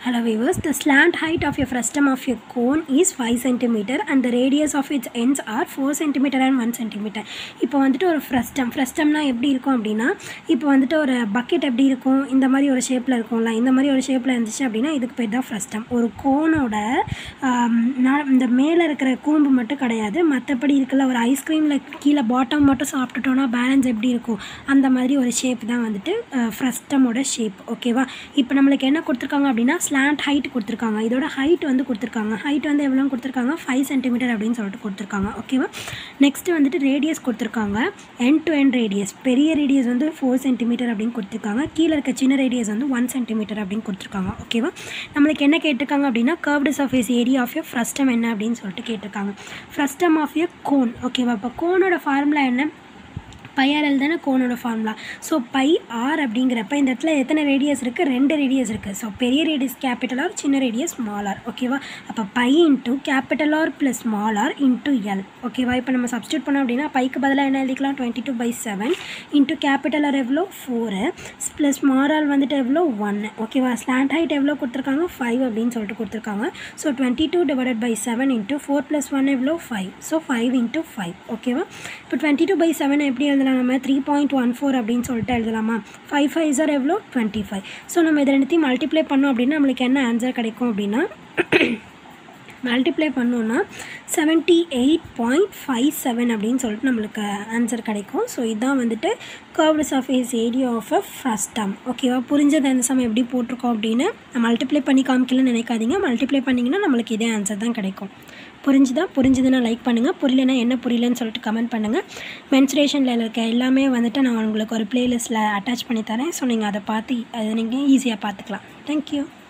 Hello viewers, the slant height of a frustum of a cone is 5 cm and the radius of its ends are 4 cm and 1 cm. இப்போ வந்துட்டு ஒரு frustum ஃப்ரஸ்டம்னா எப்படி இருக்கும் அப்படின்னா இப்போ வந்துட்டு ஒரு பக்கெட் எப்படி இருக்கும் இந்த மாதிரி ஒரு ஷேப்பில் இருக்கும்ல இந்த மாதிரி ஒரு ஷேப்பில் இருந்துச்சு அப்படின்னா இதுக்கு பேர் தான் ஃப்ரஸ்டம் ஒரு கோனோட இந்த மேலே இருக்கிற கூம்பு மட்டும் கிடையாது மற்றபடி இருக்குல்ல ஒரு ஐஸ்கிரீமில் கீழே பாட்டம் மட்டும் சாப்பிட்டுட்டோன்னா பேலன்ஸ் எப்படி இருக்கும் அந்த மாதிரி ஒரு ஷேப் தான் வந்துட்டு ஃப்ரஸ்டமோட ஷேப் ஓகேவா இப்போ நம்மளுக்கு என்ன கொடுத்துருக்காங்க அப்படின்னா ஸ்லாண்ட் ஹைட் கொடுத்துருக்காங்க இதோட ஹைட் வந்து கொடுத்துருக்காங்க ஹைட் வந்து எவ்வளோ கொடுத்துருக்காங்க ஃபைவ் சென்டிமீட்டர் அப்படின்னு சொல்லிட்டு கொடுத்துருக்காங்க ஓகேவா நெக்ஸ்ட்டு வந்துட்டு ரேடியஸ் கொடுத்துருக்காங்க என் டு என் ரேடியஸ் பெரிய ரேடியஸ் வந்து ஃபோர் சென்டிமீட்டர் அப்படின்னு கொடுத்துருக்காங்க கீழே இருக்க சின்ன ரேடியஸ் வந்து ஒன் சென்டிமீட்டர் அப்படின்னு கொடுத்துருக்காங்க ஓகேவா நம்மளுக்கு என்ன கேட்டிருக்காங்க அப்படின்னா curved surface area of a frustum என்ன அப்படின்னு சொல்லிட்டு கேட்டிருக்காங்க ஃப்ரஸ்டம் ஆஃப் எ கோன் ஓகேவா இப்போ கோனோட ஃபார்முலா என்ன பைஆர்எல் தானே கோனோட ஃபார்முலா ஸோ பை ஆர் அப்படிங்கிறப்ப இந்த இடத்துல எத்தனை ரேடியஸ் இருக்குது ரெண்டு ரேடியஸ் இருக்குது ஸோ பெரிய ரேடியஸ் கேபிட்டல் ஆர் சின்ன ரேடியஸ் ஸ்மால் ஆர் ஓகேவா அப்போ pi into capital R plus small r into l ஓகேவா இப்போ நம்ம சப்ஸ்டியூட் பண்ணோம் அப்படின்னா பைக்கு பதிலாக என்ன எழுதிக்கலாம் twenty two by seven into capital R எவ்வளோ ஃபோரு ப்ளஸ் ஸ்மால் ஆர் வந்துட்டு எவ்வளோ ஒன்று ஓகேவா ஸ்லாண்ட் ஹைட் எவ்வளோ கொடுத்துருக்காங்க ஃபைவ் அப்படின்னு சொல்லிட்டு கொடுத்துருக்காங்க so twenty two divided by seven into four plus one எவ்வளோ five so five into five ஓகேவா இப்போ டுவெண்ட்டி டூ பை செவன் எப்படி எழுதலாம் நம்ம த்ரீ பாயிண்ட் ஒன் ஃபோர் அப்படின்னு சொல்லிட்டு எழுதலாமா ஃபைவ் ஃபைவ் சார் எவ்வளோ டுவெண்ட்டி ஃபைவ் ஸோ நம்ம இதை ரெண்டுத்தையும் மல்டிப்ளை பண்ணோம் அப்படின்னா நம்மளுக்கு என்ன ஆன்சர் கிடைக்கும் அப்படின்னா மல்டிப்ளை பண்ணோன்னா seventy eight point five seven அப்படின்னு சொல்லிட்டு நம்மளுக்கு ஆன்சர் கிடைக்கும் ஸோ இதுதான் வந்துட்டு curved surface area of a frustum ஓகேவா புரிஞ்சது அந்த சமயம் எப்படி போட்டிருக்கோம் அப்படின்னு மல்டிப்ளை பண்ணி காமிக்கலன்னு நினைக்காதீங்க மல்டிப்ளை பண்ணிங்கன்னா நம்மளுக்கு இதே ஆன்சர் தான் கிடைக்கும் புரிஞ்சுதா புரிஞ்சுதுன்னா லைக் பண்ணுங்கள் புரியலனா என்ன புரியலன்னு சொல்லிட்டு கமெண்ட் பண்ணுங்கள் மென்சுரேஷனில் இருக்க எல்லாமே வந்துட்டு நான் உங்களுக்கு ஒரு ப்ளேலிஸ்ட்டில் அட்டாச் பண்ணி தரேன் ஸோ நீங்கள் அதை பார்த்து அதை நீங்கள் ஈஸியாக பார்த்துக்கலாம் தேங்க்யூ